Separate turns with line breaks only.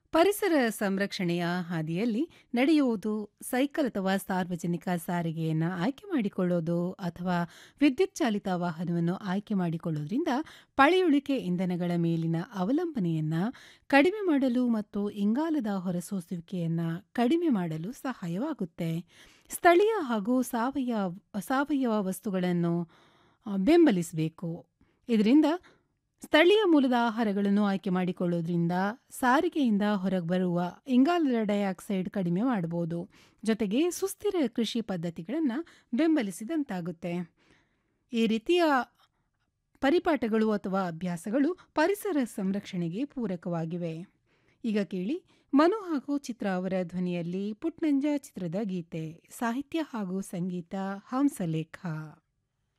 ಪರಿಸರ ಸಂರಕ್ಷಣೆಯ ಹಾದಿಯಲ್ಲಿ ನಡೆಯುವುದು ಸೈಕಲ್ ಅಥವಾ ಸಾರ್ವಜನಿಕ ಸಾರಿಗೆಯನ್ನು ಆಯ್ಕೆ ಮಾಡಿಕೊಳ್ಳೋದು ಅಥವಾ ವಿದ್ಯುತ್ ಚಾಲಿತ ವಾಹನವನ್ನು ಆಯ್ಕೆ ಮಾಡಿಕೊಳ್ಳೋದ್ರಿಂದ ಪಳೆಯುಳಿಕೆ ಇಂಧನಗಳ ಮೇಲಿನ ಅವಲಂಬನೆಯನ್ನು ಕಡಿಮೆ ಮಾಡಲು ಮತ್ತು ಇಂಗಾಲದ ಹೊರಸೂಸುವಿಕೆಯನ್ನು ಕಡಿಮೆ ಮಾಡಲು ಸಹಾಯವಾಗುತ್ತೆ ಸ್ಥಳೀಯ ಹಾಗೂ ಸಾವಯವ ಸಾವಯವ ವಸ್ತುಗಳನ್ನು ಆ, ಬೆಂಬಲಿಸಬೇಕು ಇದರಿಂದ ಸ್ಥಳೀಯ ಮೂಲದ ಆಹಾರಗಳನ್ನು ಆಯ್ಕೆ ಮಾಡಿಕೊಳ್ಳೋದ್ರಿಂದ ಸಾರಿಗೆಯಿಂದ ಹೊರಗೆ ಬರುವ ಇಂಗಾಲದ ಡೈಆಕ್ಸೈಡ್ ಕಡಿಮೆ ಮಾಡಬಹುದು ಜೊತೆಗೆ ಸುಸ್ಥಿರ ಕೃಷಿ ಪದ್ಧತಿಗಳನ್ನು ಬೆಂಬಲಿಸಿದಂತಾಗುತ್ತೆ ಈ ರೀತಿಯ ಪರಿಪಾಠಗಳು ಅಥವಾ ಅಭ್ಯಾಸಗಳು ಪರಿಸರ ಸಂರಕ್ಷಣೆಗೆ ಪೂರಕವಾಗಿವೆ ಈಗ ಕೇಳಿ ಮನು ಹಾಗೂ ಚಿತ್ರ ಅವರ ಧ್ವನಿಯಲ್ಲಿ ಪುಟ್ನಂಜ ಚಿತ್ರದ ಗೀತೆ ಸಾಹಿತ್ಯ ಹಾಗೂ ಸಂಗೀತ ಹಂಸಲೇಖ